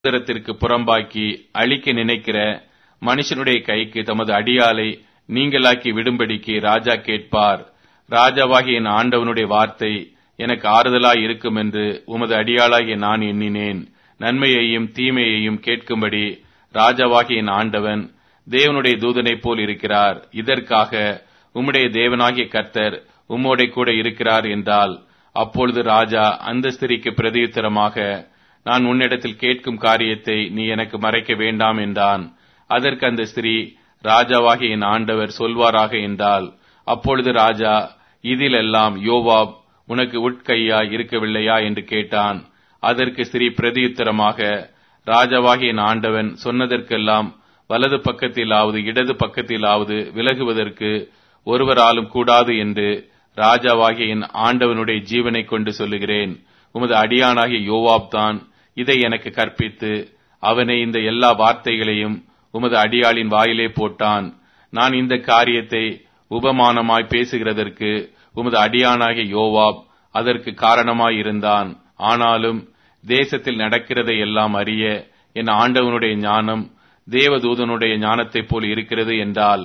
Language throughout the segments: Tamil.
சுதந்திரத்திற்கு புறம்பாக்கி அழிக்க நினைக்கிற மனுஷனுடைய கைக்கு தமது அடியாளை நீங்களாக்கி விடும்படிக்கு ராஜா கேட்பார் ராஜாவாகிய என் ஆண்டவனுடைய வார்த்தை எனக்கு ஆறுதலாய் இருக்கும் என்று உமது அடியாளாகிய நான் எண்ணினேன் நன்மையையும் தீமையையும் கேட்கும்படி ராஜாவாகிய என் ஆண்டவன் தேவனுடைய தூதனைப் போல் இருக்கிறார் இதற்காக உம்முடைய தேவனாகிய கர்த்தர் உம்மோடே கூட இருக்கிறார் என்றால் அப்பொழுது ராஜா அந்த ஸ்திரிக்கு பிரதியுத்தரமாக நான் உன்னிடத்தில் கேட்கும் காரியத்தை நீ எனக்கு மறைக்க வேண்டாம் என்றான் அதற்கு அந்த ஸ்திரீ ராஜாவாகிய என் ஆண்டவர் சொல்வாராக என்றால் அப்பொழுது ராஜா இதிலெல்லாம் யோவாப் உனக்கு உட்கையா இருக்கவில்லையா என்று கேட்டான் அதற்கு ஸ்திரீ பிரதியுத்தரமாக ராஜாவாகிய என் ஆண்டவன் சொன்னதற்கெல்லாம் வலது பக்கத்திலாவது இடது பக்கத்திலாவது விலகுவதற்கு ஒருவராலும் கூடாது என்று ராஜாவாகிய என் ஆண்டவனுடைய ஜீவனை கொண்டு சொல்லுகிறேன் உமது அடியானாகிய யோவாப் தான் இதை எனக்கு கற்பித்து அவனை இந்த எல்லா வார்த்தைகளையும் உமது அடியாளின் வாயிலே போட்டான் நான் இந்த காரியத்தை உபமானமாய் பேசுகிறதற்கு உமது அடியானாகிய யோவாப் அதற்கு காரணமாய் இருந்தான் ஆனாலும் தேசத்தில் நடக்கிறதை எல்லாம் அறிய என் ஆண்டவனுடைய ஞானம் தேவதூதனுடைய ஞானத்தைப் போல் இருக்கிறது என்றால்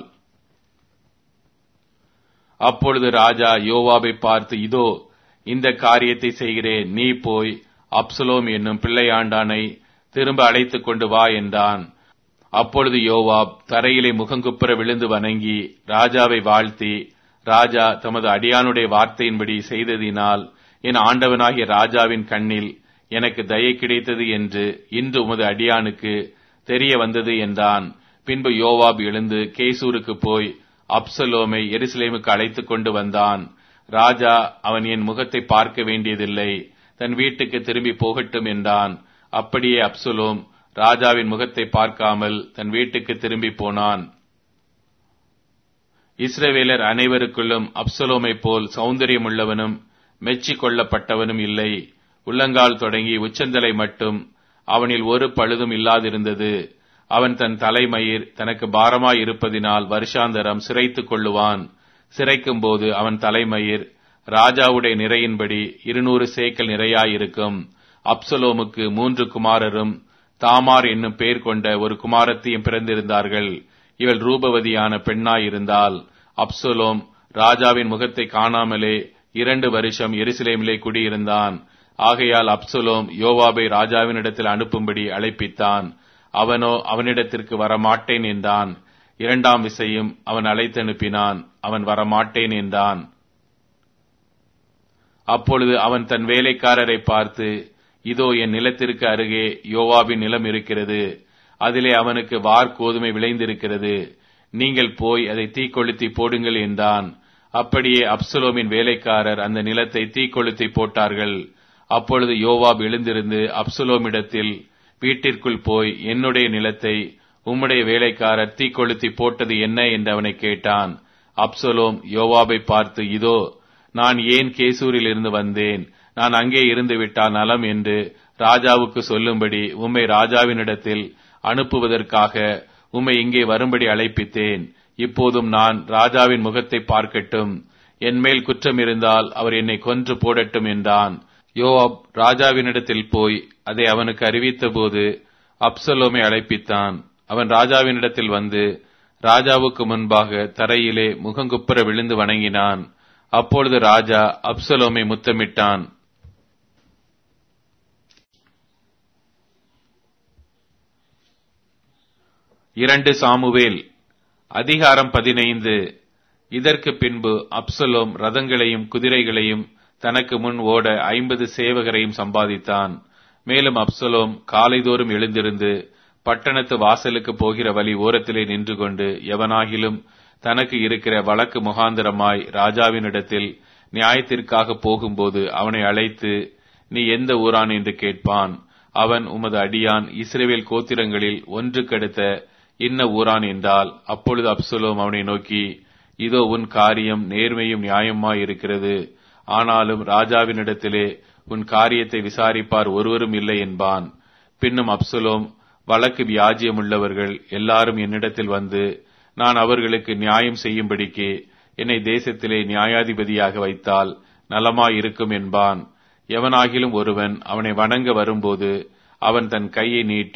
அப்பொழுது ராஜா யோவாபை பார்த்து இதோ இந்த காரியத்தை செய்கிறேன் நீ போய் அப்சலோம் என்னும் பிள்ளையாண்டானை திரும்ப அழைத்துக் கொண்டு வா என்றான் அப்பொழுது யோவாப் தரையிலே முகங்குப்புற விழுந்து வணங்கி ராஜாவை வாழ்த்தி ராஜா தமது அடியானுடைய வார்த்தையின்படி செய்ததினால் என் ஆண்டவனாகிய ராஜாவின் கண்ணில் எனக்கு தயை கிடைத்தது என்று இன்று உமது அடியானுக்கு தெரிய வந்தது என்றான் பின்பு யோவாப் எழுந்து கேசூருக்கு போய் அப்சலோமை எருசலேமுக்கு அழைத்துக் கொண்டு வந்தான் ராஜா அவன் என் முகத்தை பார்க்க வேண்டியதில்லை தன் வீட்டுக்கு திரும்பி போகட்டும் என்றான் அப்படியே அப்சலோம் ராஜாவின் முகத்தை பார்க்காமல் தன் வீட்டுக்கு திரும்பி போனான் இஸ்ரவேலர் அனைவருக்குள்ளும் அப்சலோமை போல் சௌந்தரியமுள்ளவனும் மெச்சிக் கொள்ளப்பட்டவனும் இல்லை உள்ளங்கால் தொடங்கி உச்சந்தலை மட்டும் அவனில் ஒரு பழுதும் இல்லாதிருந்தது அவன் தன் தலைமயிர் தனக்கு பாரமாய் இருப்பதினால் வருஷாந்தரம் சிரைத்துக் கொள்ளுவான் சிரைக்கும் போது அவன் தலைமயிர் ராஜாவுடைய நிறையின்படி இருநூறு சேக்கல் நிறையாயிருக்கும் அப்சலோமுக்கு மூன்று குமாரரும் தாமார் என்னும் பெயர் கொண்ட ஒரு குமாரத்தையும் பிறந்திருந்தார்கள் இவள் ரூபவதியான பெண்ணாயிருந்தால் அப்சலோம் ராஜாவின் முகத்தை காணாமலே இரண்டு வருஷம் எருசலேமிலே குடியிருந்தான் ஆகையால் அப்சலோம் யோவாபை ராஜாவினிடத்தில் அனுப்பும்படி அழைப்பித்தான் அவனோ அவனிடத்திற்கு வரமாட்டேன் என்றான் இரண்டாம் விசையும் அவன் அழைத்தனுப்பினான் அவன் வரமாட்டேன் என்றான் அப்பொழுது அவன் தன் வேலைக்காரரை பார்த்து இதோ என் நிலத்திற்கு அருகே யோவாபின் நிலம் இருக்கிறது அதிலே அவனுக்கு வார் கோதுமை விளைந்திருக்கிறது நீங்கள் போய் அதை தீக்கொளுத்தி போடுங்கள் என்றான் அப்படியே அப்சலோமின் வேலைக்காரர் அந்த நிலத்தை தீக்கொளுத்தி போட்டார்கள் அப்பொழுது யோவாப் எழுந்திருந்து அப்சலோமிடத்தில் வீட்டிற்குள் போய் என்னுடைய நிலத்தை உம்முடைய வேலைக்காரர் தீக்கொளுத்தி போட்டது என்ன என்று அவனை கேட்டான் அப்சலோம் யோவாபை பார்த்து இதோ நான் ஏன் கேசூரில் இருந்து வந்தேன் நான் அங்கே இருந்து விட்டால் நலம் என்று ராஜாவுக்கு சொல்லும்படி உம்மை ராஜாவினிடத்தில் அனுப்புவதற்காக உம்மை இங்கே வரும்படி அழைப்பித்தேன் இப்போதும் நான் ராஜாவின் முகத்தை பார்க்கட்டும் என் மேல் குற்றம் இருந்தால் அவர் என்னை கொன்று போடட்டும் என்றான் யோவாப் ராஜாவினிடத்தில் போய் அதை அவனுக்கு அறிவித்த போது அப்சலோமை அழைப்பித்தான் அவன் ராஜாவினிடத்தில் வந்து ராஜாவுக்கு முன்பாக தரையிலே முகங்குப்புற விழுந்து வணங்கினான் அப்பொழுது ராஜா அப்சலோமை முத்தமிட்டான் இரண்டு சாமுவேல் அதிகாரம் பதினைந்து இதற்கு பின்பு அப்சலோம் ரதங்களையும் குதிரைகளையும் தனக்கு முன் ஓட ஐம்பது சேவகரையும் சம்பாதித்தான் மேலும் அப்சலோம் காலைதோறும் எழுந்திருந்து பட்டணத்து வாசலுக்கு போகிற வழி ஓரத்திலே நின்று கொண்டு எவனாகிலும் தனக்கு இருக்கிற வழக்கு முகாந்திரமாய் ராஜாவினிடத்தில் நியாயத்திற்காக போகும்போது அவனை அழைத்து நீ எந்த ஊரான் என்று கேட்பான் அவன் உமது அடியான் இஸ்ரேவேல் கோத்திரங்களில் ஒன்று கெடுத்த இன்ன ஊரான் என்றால் அப்பொழுது அப்சலோம் அவனை நோக்கி இதோ உன் காரியம் நேர்மையும் நியாயமாய் இருக்கிறது ஆனாலும் ராஜாவினிடத்திலே உன் காரியத்தை விசாரிப்பார் ஒருவரும் இல்லை என்பான் பின்னும் அப்சலோம் வழக்கு வியாஜியமுள்ளவர்கள் எல்லாரும் என்னிடத்தில் வந்து நான் அவர்களுக்கு நியாயம் செய்யும்படிக்கு என்னை தேசத்திலே நியாயாதிபதியாக வைத்தால் நலமாயிருக்கும் என்பான் எவனாகிலும் ஒருவன் அவனை வணங்க வரும்போது அவன் தன் கையை நீட்டி